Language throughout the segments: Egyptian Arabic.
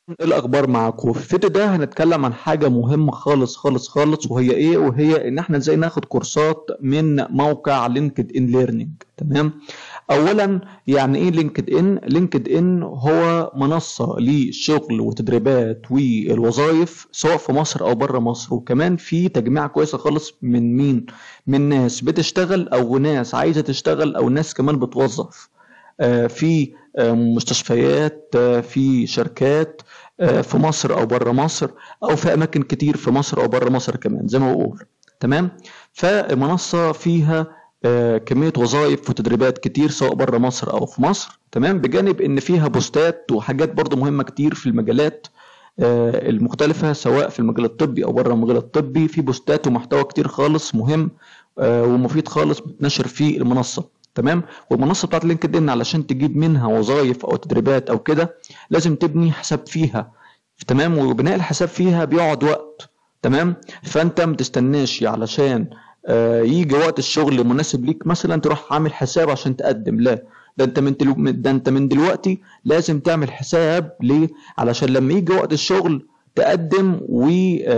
ايه الاخبار معاكم في الفيديو ده هنتكلم عن حاجه مهمه خالص خالص خالص وهي ايه وهي ان احنا ازاي ناخد كورسات من موقع لينكد ان ليرنينج تمام اولا يعني ايه لينكد ان لينكد ان هو منصه للشغل وتدريبات والوظائف سواء في مصر او بره مصر وكمان في تجميع كويسه خالص من مين من ناس بتشتغل او ناس عايزه تشتغل او ناس كمان بتوظف آه، في آه، مستشفيات آه، في شركات في مصر او بره مصر او في اماكن كتير في مصر او بره مصر كمان زي ما بقول تمام فالمنصه فيها كميه وظائف وتدريبات كتير سواء بره مصر او في مصر تمام بجانب ان فيها بوستات وحاجات برضو مهمه كتير في المجالات المختلفه سواء في المجال الطبي او بره المجال الطبي في بوستات ومحتوى كتير خالص مهم ومفيد خالص بتنشر في المنصه تمام والمنصه بتاعت لينكد ان علشان تجيب منها وظائف او تدريبات او كده لازم تبني حساب فيها تمام وبناء الحساب فيها بيقعد وقت تمام فانت ما تستناش علشان آه يجي وقت الشغل المناسب ليك مثلا تروح عامل حساب عشان تقدم لا ده انت من دلو... ده انت من دلوقتي لازم تعمل حساب ليه علشان لما يجي وقت الشغل تقدم و...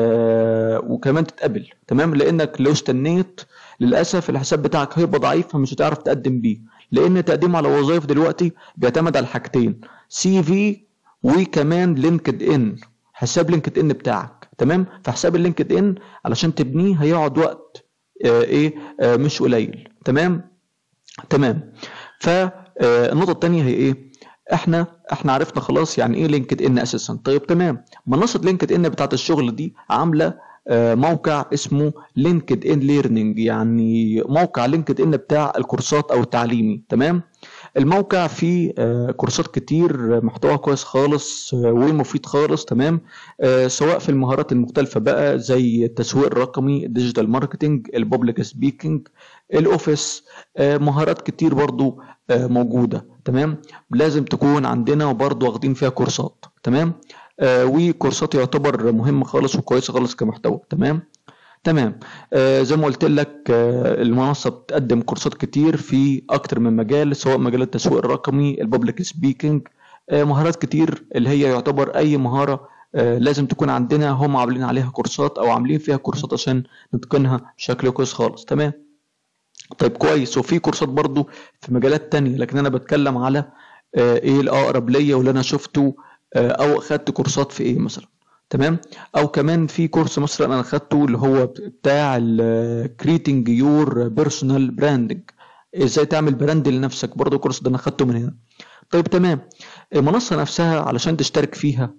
آه وكمان تتقبل تمام لانك لو استنيت للاسف الحساب بتاعك هيبقى ضعيف فمش هتعرف تقدم بيه لان التقديم على وظائف دلوقتي بيعتمد على حاجتين سي في وكمان لينكد ان حساب لينكد ان بتاعك تمام فحساب اللينكد ان علشان تبنيه هيقعد وقت آه ايه آه مش قليل تمام تمام فالنقطه آه الثانيه هي ايه احنا احنا عرفنا خلاص يعني ايه لينكد ان اساسا طيب تمام منصه لينكد ان بتاعت الشغل دي عامله موقع اسمه لينكد ان ليرنينج يعني موقع لينكد ان بتاع الكورسات او التعليمي تمام الموقع فيه كورسات كتير محتوى كويس خالص ومفيد خالص تمام سواء في المهارات المختلفة بقى زي التسويق الرقمي الديجيتال ماركتنج البوبليك سبيكينج الاوفيس مهارات كتير برضو موجودة تمام لازم تكون عندنا وبرضو واخدين فيها كورسات تمام آه وكورسات يعتبر مهم خالص وكويس خالص كمحتوى تمام تمام آه زي ما قلت لك آه المنصه بتقدم كورسات كتير في اكتر من مجال سواء مجال التسويق الرقمي الببليك سبيكينج آه مهارات كتير اللي هي يعتبر اي مهاره آه لازم تكون عندنا هم عاملين عليها كورسات او عاملين فيها كورسات عشان نتقنها بشكل كويس خالص تمام طيب كويس وفي كورسات برضو في مجالات تانية لكن انا بتكلم على آه ايه الاقرب ليا واللي انا شفته او خدت كورسات في ايه مثلا تمام او كمان في كورس مثلا انا خدته اللي هو بتاع كريتنج يور بيرسونال براندنج ازاي تعمل براند لنفسك برضه الكورس ده انا خدته من هنا طيب تمام المنصه نفسها علشان تشترك فيها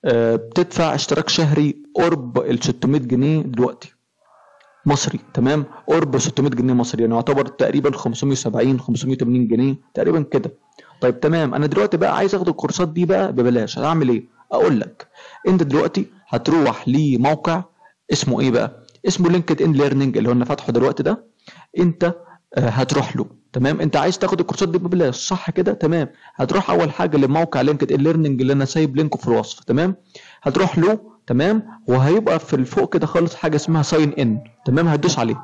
بتدفع اشتراك شهري قرب ال 600 جنيه دلوقتي مصري تمام قرب 600 جنيه مصري يعني يعتبر تقريبا 570 580 جنيه تقريبا كده طيب تمام انا دلوقتي بقى عايز اخد الكورسات دي بقى ببلاش هعمل ايه اقول لك انت دلوقتي هتروح لموقع اسمه ايه بقى اسمه لينكد ان ليرنينج اللي هو انا فاتحه دلوقتي ده انت هتروح له تمام انت عايز تاخد الكورسات دي ببلاش صح كده تمام هتروح اول حاجه لموقع لينكد ان ليرنينج اللي انا سايب لينكه في الوصف تمام هتروح له تمام وهيبقى في الفوق كده خالص حاجه اسمها ساين ان تمام هتدوس عليه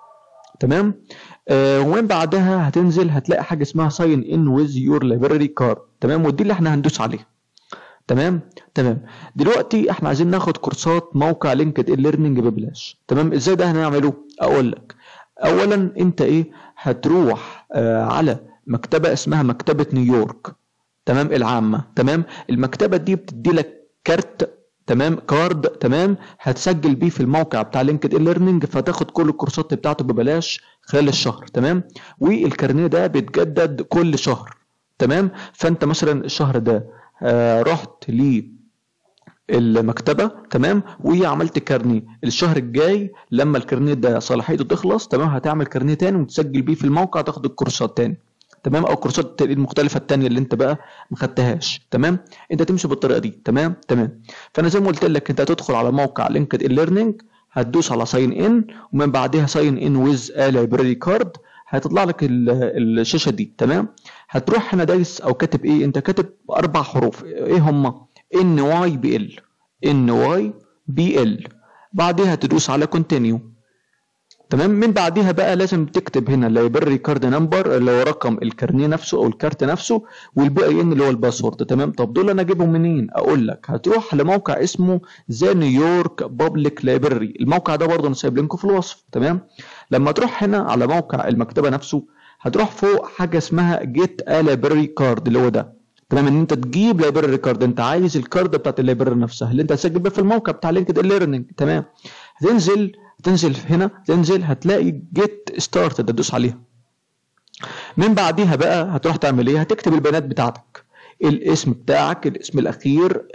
تمام آه ومن بعدها هتنزل هتلاقي حاجه اسمها ساين ان ويز يور لايبراري كارد تمام ودي اللي احنا هندوس عليها تمام تمام دلوقتي احنا عايزين ناخد كورسات موقع لينكد ان ليرنينج ببلاش تمام ازاي ده هنعمله اقول لك اولا انت ايه هتروح آه على مكتبه اسمها مكتبه نيويورك تمام العامه تمام المكتبه دي بتدي لك كارت تمام كارد تمام هتسجل بيه في الموقع بتاع لينكد ان ليرنينج فتاخد كل الكورسات بتاعته ببلاش خلال الشهر تمام والكارنيه ده بيتجدد كل شهر تمام فانت مثلا الشهر ده آه رحت المكتبة تمام وعملت كارنيه الشهر الجاي لما الكارنيه ده صلاحيته تخلص تمام هتعمل كارنيه تاني وتسجل بيه في الموقع تاخد الكورسات تاني تمام او الكورسات المختلفه الثانيه اللي انت بقى ما خدتهاش تمام انت تمشي بالطريقه دي تمام تمام فانا زي ما قلت لك انت هتدخل على موقع لينكد ان ليرنينج هتدوس على ساين ان ومن بعدها ساين ان ويز ا لايبراري كارد هيطلع لك الشاشه دي تمام هتروح هنا دايس او كاتب ايه انت كاتب اربع حروف ايه هما ان واي بي ال ان واي بي ال بعدها تدوس على كونتينيو تمام من بعديها بقى لازم تكتب هنا لايبرري كارد نمبر اللي هو رقم الكارنيه نفسه او الكارت نفسه والبي اي ان اللي هو الباسورد تمام طب دول انا اجيبهم منين اقول لك هتروح لموقع اسمه ذا نيويورك بابليك لايبرري الموقع ده برضه انا سايب لكم في الوصف تمام لما تروح هنا على موقع المكتبه نفسه هتروح فوق حاجه اسمها جيت ا لايبرري كارد اللي هو ده تمام ان انت تجيب لايبرري كارد انت عايز الكارد بتاعت اللايبرري نفسها اللي انت هتسجل بيها في الموقع بتاع لينكد ان ليرنينج تمام هتنزل تنزل هنا تنزل هتلاقي جيت ستارت تدوس عليها من بعديها بقى هتروح تعمل ايه هتكتب البيانات بتاعتك الاسم بتاعك الاسم الاخير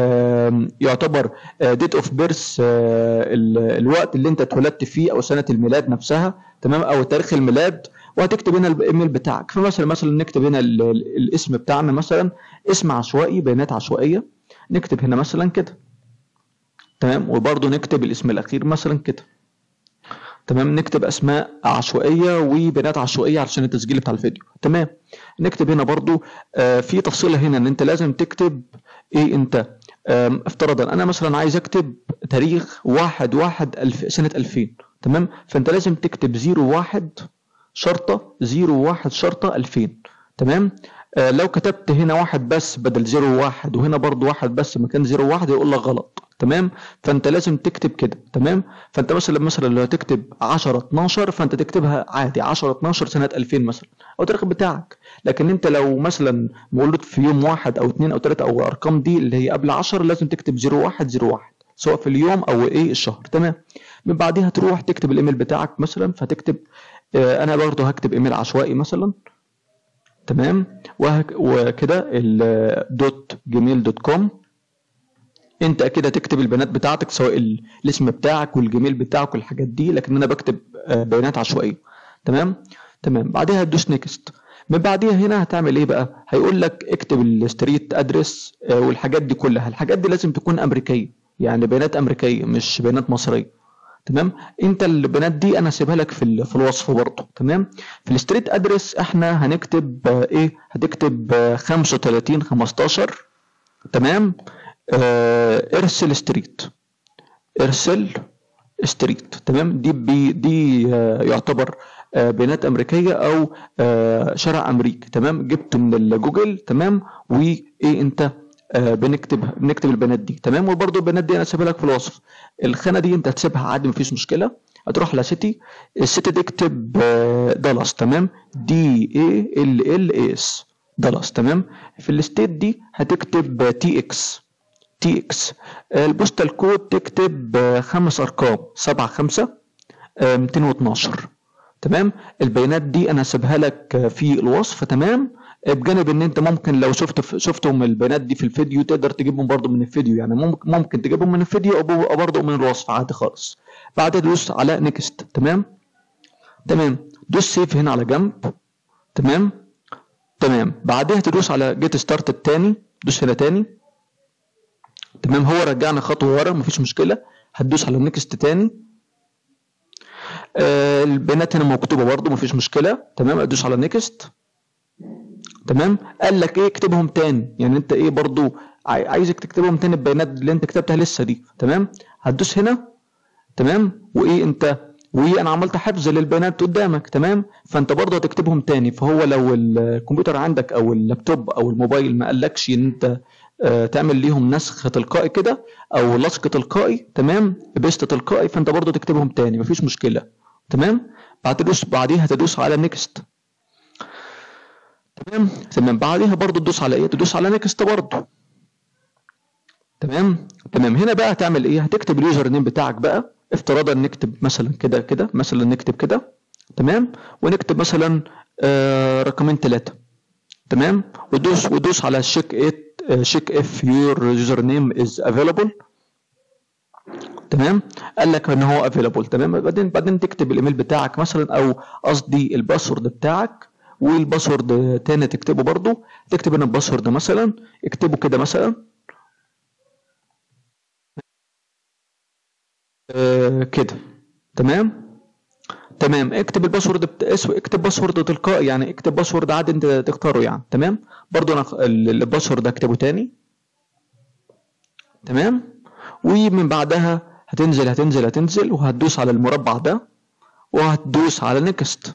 يعتبر ديت اوف بيرث الوقت اللي انت اتولدت فيه او سنه الميلاد نفسها تمام او تاريخ الميلاد وهتكتب هنا الايميل بتاعك فمثلا مثلا نكتب هنا الاسم بتاعنا مثلا اسم عشوائي بيانات عشوائيه نكتب هنا مثلا كده تمام وبرضه نكتب الاسم الاخير مثلا كده تمام نكتب اسماء عشوائيه وبيانات عشوائيه علشان التسجيل بتاع الفيديو تمام نكتب هنا برضو آه في تفصيله هنا ان انت لازم تكتب ايه انت افترضا انا مثلا عايز اكتب تاريخ واحد واحد الف سنه 2000 تمام فانت لازم تكتب 01 شرطه 01 شرطه 2000 تمام آه لو كتبت هنا واحد بس بدل 01 وهنا برضو واحد بس مكان 01 يقول لك غلط تمام فانت لازم تكتب كده تمام فانت مثلا مثلا لو هتكتب 10 12 فانت تكتبها عادي 10 12 سنه 2000 مثلا او التاريخ بتاعك لكن انت لو مثلا مولود في يوم واحد او اثنين او ثلاثه او الارقام دي اللي هي قبل 10 لازم تكتب 01 01 سواء في اليوم او ايه الشهر تمام من بعديها تروح تكتب الايميل بتاعك مثلا فتكتب آه انا برضه هكتب ايميل عشوائي مثلا تمام وكده دوت جيميل دوت كوم انت اكيد هتكتب البيانات بتاعتك سواء الاسم بتاعك والجيميل بتاعك والحاجات دي لكن انا بكتب بيانات عشوائيه تمام تمام بعدها هتدوس نيكست من بعديها هنا هتعمل ايه بقى هيقول لك اكتب الستريت ادرس والحاجات دي كلها الحاجات دي لازم تكون امريكيه يعني بيانات امريكيه مش بيانات مصريه تمام انت البيانات دي انا سيبها لك في في الوصف برضه تمام في الستريت ادرس احنا هنكتب ايه هتكتب 35 15 تمام آه ارسل ستريت ارسل ستريت تمام دي بي دي آه يعتبر آه بيانات امريكيه او آه شارع امريكي تمام جبته من الجوجل تمام وايه انت آه بنكتب بنكتب البيانات دي تمام وبرده البيانات دي انا سيبها لك في الوصف الخانه دي انت هتسيبها عادي مفيش مشكله هتروح على سيتي السيتي دي اكتب آه دالاس تمام دي اي ال ال اس دالاس تمام في الستيت دي هتكتب تي اكس تي اكس البوستال كود تكتب خمس ارقام سبعة خمسة ميتين واتناشر تمام البيانات دي انا سيبها لك في الوصف تمام بجانب ان انت ممكن لو شفت شفتهم البيانات دي في الفيديو تقدر تجيبهم برضو من الفيديو يعني ممكن ممكن تجيبهم من الفيديو او برضو من الوصف عادي خالص بعدها دوس على نيكست تمام تمام دوس سيف هنا على جنب تمام تمام بعدها تدوس على جيت ستارت التاني دوس هنا تاني تمام هو رجعنا خطوه ورا مفيش مشكله هتدوس على نيكست تاني آه البيانات هنا مكتوبه برده مفيش مشكله تمام ادوس على نيكست تمام قال لك ايه اكتبهم تاني يعني انت ايه برضو عايزك تكتبهم تاني البيانات اللي انت كتبتها لسه دي تمام هتدوس هنا تمام وايه انت وانا عملت حفظ للبيانات قدامك تمام فانت برضه هتكتبهم تاني فهو لو الكمبيوتر عندك او اللابتوب او الموبايل ما قالكش ان انت تعمل ليهم نسخ تلقائي كده او لصق تلقائي تمام بيست تلقائي فانت برضه تكتبهم تاني مفيش مشكله تمام بعد تدوس بعديها تدوس على نيكست تمام تمام بعديها برضه تدوس على ايه تدوس على نيكست برضه تمام تمام هنا بقى هتعمل ايه هتكتب اليوزر نيم بتاعك بقى افتراضا نكتب مثلا كده كده مثلا نكتب كده تمام ونكتب مثلا آه رقمين ثلاثه تمام ودوس ودوس على شيك ات شيك اف يور يوزر نيم از افيلابل تمام قال لك ان هو افيلابل تمام بعدين بعدين تكتب الايميل بتاعك مثلا او قصدي الباسورد بتاعك والباسورد تاني تكتبه برضو تكتب هنا الباسورد مثلا اكتبه كده مثلا آه كده تمام تمام اكتب الباسورد بتا... اكتب باسورد تلقائي يعني اكتب باسورد عادي انت تختاره يعني تمام برضو انا الباسورد هكتبه تاني تمام ومن بعدها هتنزل هتنزل هتنزل وهتدوس على المربع ده وهتدوس على نيكست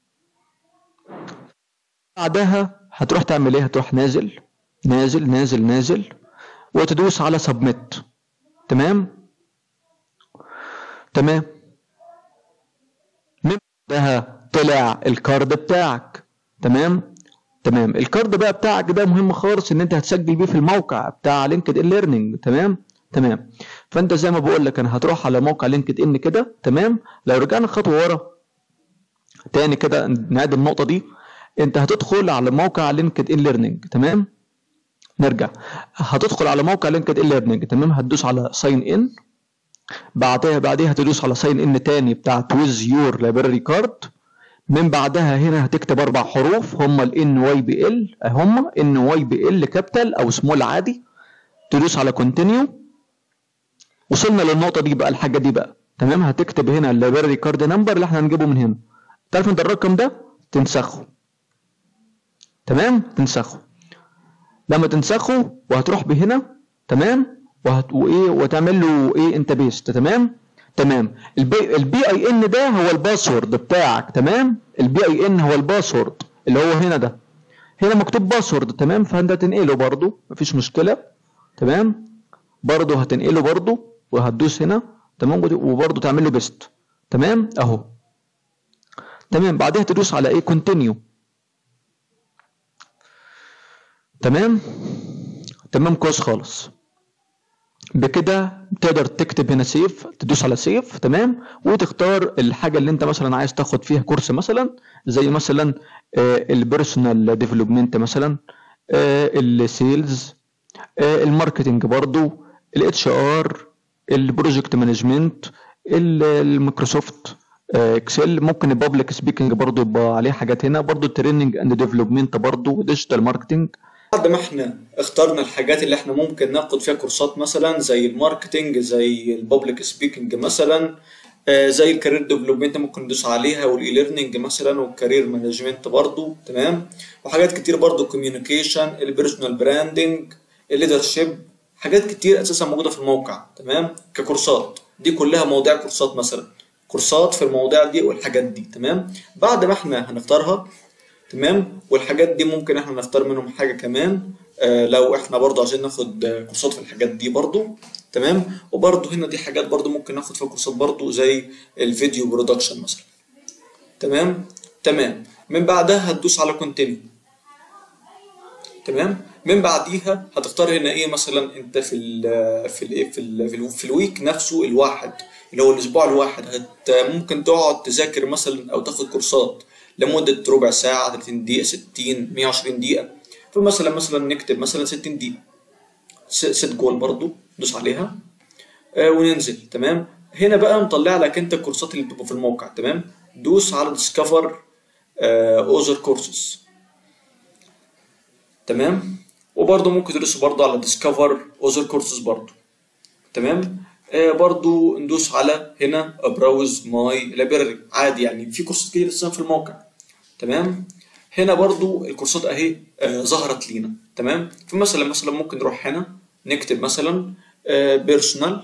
بعدها هتروح تعمل ايه هتروح نازل نازل نازل نازل وتدوس على سبميت تمام تمام من بعدها طلع الكارد بتاعك تمام تمام الكارد بقى بتاعك ده مهم خالص ان انت هتسجل بيه في الموقع بتاع لينكد ان ليرنينج تمام تمام فانت زي ما بقول لك انا هتروح على موقع لينكد ان كده تمام لو رجعنا خطوه ورا تاني كده نعيد النقطه دي انت هتدخل على موقع لينكد ان ليرنينج تمام نرجع هتدخل على موقع لينكد ان ليرنينج تمام هتدوس على ساين ان بعدها بعدها هتدوس على ساين ان تاني بتاع ويز يور لايبراري كارد من بعدها هنا هتكتب اربع حروف هم ال ان واي بي ال هم ان واي بي ال كابيتال او سمول عادي تدوس على كونتينيو وصلنا للنقطه دي بقى الحاجه دي بقى تمام هتكتب هنا اللايبراري كارد نمبر اللي احنا هنجيبه من هنا تعرف انت الرقم ده تنسخه تمام تنسخه لما تنسخه وهتروح بهنا تمام وهت... وايه وتعمل له ايه انت بيست تمام تمام البي البي اي ان ده هو الباسورد بتاعك تمام البي اي ان هو الباسورد اللي هو هنا ده هنا مكتوب باسورد تمام فانت تنقله برضو مفيش مشكله تمام برضو هتنقله برضو وهتدوس هنا تمام وبرضو تعمل له بيست تمام اهو تمام بعدها تدوس على ايه كونتينيو تمام تمام كويس خالص بكده تقدر تكتب هنا سيف تدوس على سيف تمام وتختار الحاجه اللي انت مثلا عايز تاخد فيها كورس مثلا زي مثلا البيرسونال ديفلوبمنت مثلا السيلز الماركتنج برضو الاتش ار البروجكت مانجمنت المايكروسوفت اكسل ممكن البابليك سبيكنج برضو يبقى عليه حاجات هنا برضو التريننج اند ديفلوبمنت برضو ديجيتال ماركتنج بعد ما احنا اخترنا الحاجات اللي احنا ممكن ناخد فيها كورسات مثلا زي الماركتنج زي البابليك سبيكنج مثلا آه زي الكارير ديفلوبمنت ممكن ندوس عليها والاي ليرنينج مثلا والكارير مانجمنت برضو تمام وحاجات كتير برضو كوميونيكيشن البيرسونال براندنج الليدرشيب حاجات كتير اساسا موجوده في الموقع تمام ككورسات دي كلها مواضيع كورسات مثلا كورسات في المواضيع دي والحاجات دي تمام بعد ما احنا هنختارها تمام والحاجات دي ممكن احنا نختار منهم حاجه كمان آه لو احنا برضو عايزين ناخد آه كورسات في الحاجات دي برضو تمام وبرضو هنا دي حاجات برضو ممكن ناخد فيها كورسات برضو زي الفيديو برودكشن مثلا تمام تمام من بعدها هتدوس على كونتينيو تمام من بعديها هتختار هنا ايه مثلا انت في ال في ال في ال في, ال في الويك نفسه الواحد اللي هو الاسبوع الواحد هت ممكن تقعد تذاكر مثلا او تاخد كورسات لمدة ربع ساعة 30 دقيقة 60 120 دقيقة فمثلا مثلا نكتب مثلا 60 دقيقة ست جول برضو دوس عليها آه وننزل تمام هنا بقى مطلع لك انت الكورسات اللي بتبقى في الموقع تمام دوس على ديسكفر اوزر كورسز تمام وبرضو ممكن تدوس برضو على ديسكفر اوزر كورسز برضو تمام آه برضو ندوس على هنا براوز ماي لايبراري عادي يعني في كورسات كتير لسه في الموقع تمام هنا برضو الكورسات اهي آه ظهرت لينا تمام فمثلا مثلا ممكن نروح هنا نكتب مثلا بيرسونال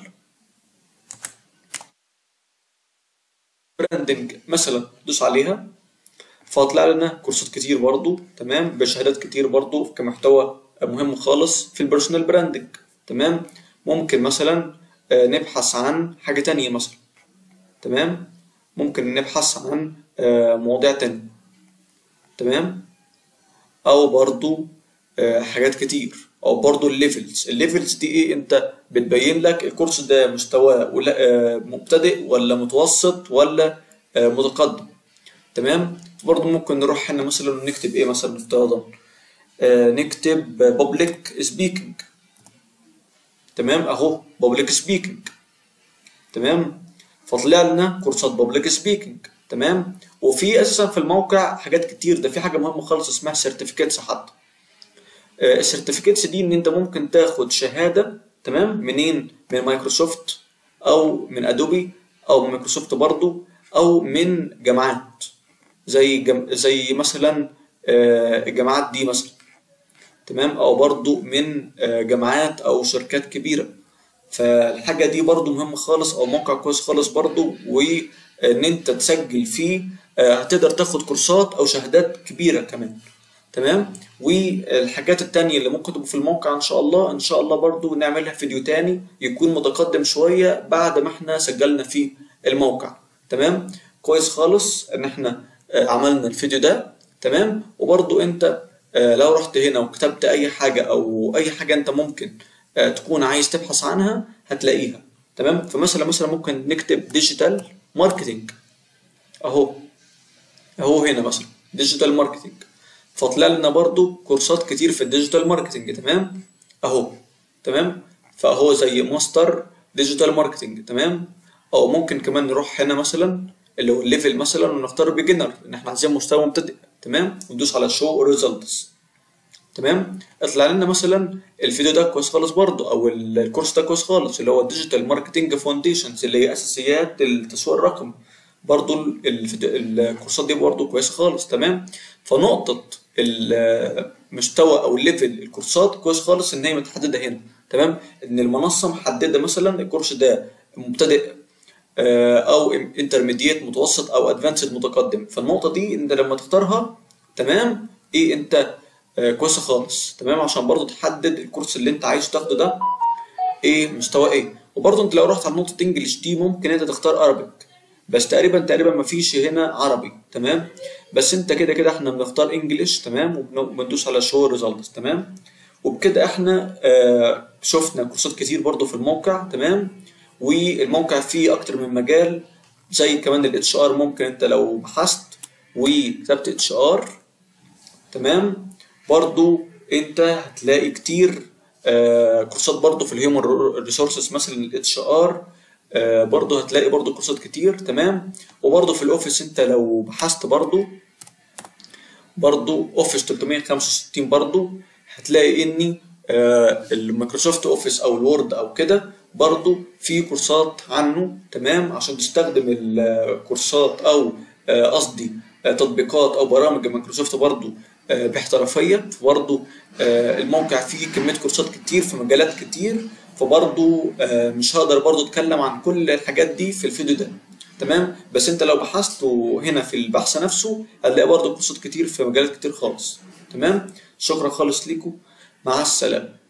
براندنج مثلا دوس عليها فهطلع لنا كورسات كتير برضو تمام بشهادات كتير برضو كمحتوى مهم خالص في البيرسونال براندنج تمام ممكن مثلا آه نبحث عن حاجة تانية مثلا تمام ممكن نبحث عن آه مواضيع تانية تمام او برضو آه حاجات كتير او برضو الليفلز الليفلز دي ايه انت بتبين لك الكورس ده مستواه مبتدئ ولا متوسط ولا متقدم تمام برضو ممكن نروح هنا مثلا ونكتب ايه مثلا افتراضا نكتب بابليك سبيكينج تمام اهو بابليك سبيكينج تمام فطلع لنا كورسات بابليك سبيكينج تمام وفي اساسا في الموقع حاجات كتير ده في حاجه مهمه خالص اسمها سيرتيفيكيتس حتى السيرتيفيكيتس دي ان انت ممكن تاخد شهاده تمام منين من مايكروسوفت او من ادوبي او من مايكروسوفت برضو او من جامعات زي جم... زي مثلا الجامعات دي مثلا تمام او برضو من جامعات او شركات كبيره فالحاجه دي برضو مهمه خالص او موقع كويس خالص برضو ان انت تسجل فيه آه، هتقدر تاخد كورسات او شهادات كبيره كمان تمام والحاجات التانية اللي ممكن تبقى في الموقع ان شاء الله ان شاء الله برضو نعملها فيديو تاني يكون متقدم شوية بعد ما احنا سجلنا في الموقع تمام كويس خالص ان احنا آه، عملنا الفيديو ده تمام وبرضو انت آه، لو رحت هنا وكتبت اي حاجة او اي حاجة انت ممكن آه، تكون عايز تبحث عنها هتلاقيها تمام فمثلا مثلا ممكن نكتب ديجيتال ماركتينج اهو اهو هنا مثلا ديجيتال ماركتينج فطلع لنا برضو كورسات كتير في الديجيتال ماركتينج تمام اهو تمام فهو زي ماستر ديجيتال ماركتينج تمام او ممكن كمان نروح هنا مثلا اللي هو الليفل مثلا ونختار بيجنر ان احنا عايزين مستوى مبتدئ تمام وندوس على شو ريزلتس تمام اطلع لنا مثلا الفيديو ده كويس خالص برضو او ال- الكورس ده كويس خالص اللي هو الديجيتال ماركتنج فاونديشنز اللي هي اساسيات التسويق الرقمي برضو ال- الفيديو الكورسات دي برضو كويسه خالص تمام فنقطه المستوى او الليفل الكورسات كويس خالص ان هي متحدده هنا تمام ان المنصه محدده مثلا الكورس ده مبتدئ آه، او انترميديت متوسط او ادفانسد متقدم فالنقطه دي انت لما تختارها تمام ايه انت آه، كويسه خالص تمام عشان برضو تحدد الكورس اللي انت عايز تاخده ده ايه مستوى ايه وبرضو انت لو رحت على نقطه انجلش دي ممكن انت تختار ارابيك بس تقريبا تقريبا مفيش هنا عربي تمام بس انت كده كده احنا بنختار انجلش تمام وبن- وبندوس على شو ريزلتس تمام وبكده احنا آه شفنا كورسات كتير برضو في الموقع تمام والموقع فيه اكتر من مجال زي كمان الاتش ار ممكن انت لو بحثت وكتبت اتش ار تمام برضو انت هتلاقي كتير آه كورسات برضو في الهيومن ريسورسز مثلا الاتش ار برضو هتلاقي برضو كورسات كتير تمام وبرضو في الاوفيس انت لو بحثت برضو برضو اوفيس 365 برضو هتلاقي اني آه، المايكروسوفت اوفيس او الوورد او كده برضو في كورسات عنه تمام عشان تستخدم الكورسات او آه، قصدي آه، تطبيقات او برامج مايكروسوفت برضو آه، باحترافيه برضو آه، الموقع فيه كميه كورسات كتير في مجالات كتير فبرضو آه، مش هقدر برضو اتكلم عن كل الحاجات دي في الفيديو ده تمام بس انت لو بحثت هنا في البحث نفسه هتلاقي برضو كورسات كتير في مجالات كتير خالص تمام شكرا خالص ليكم مع السلامه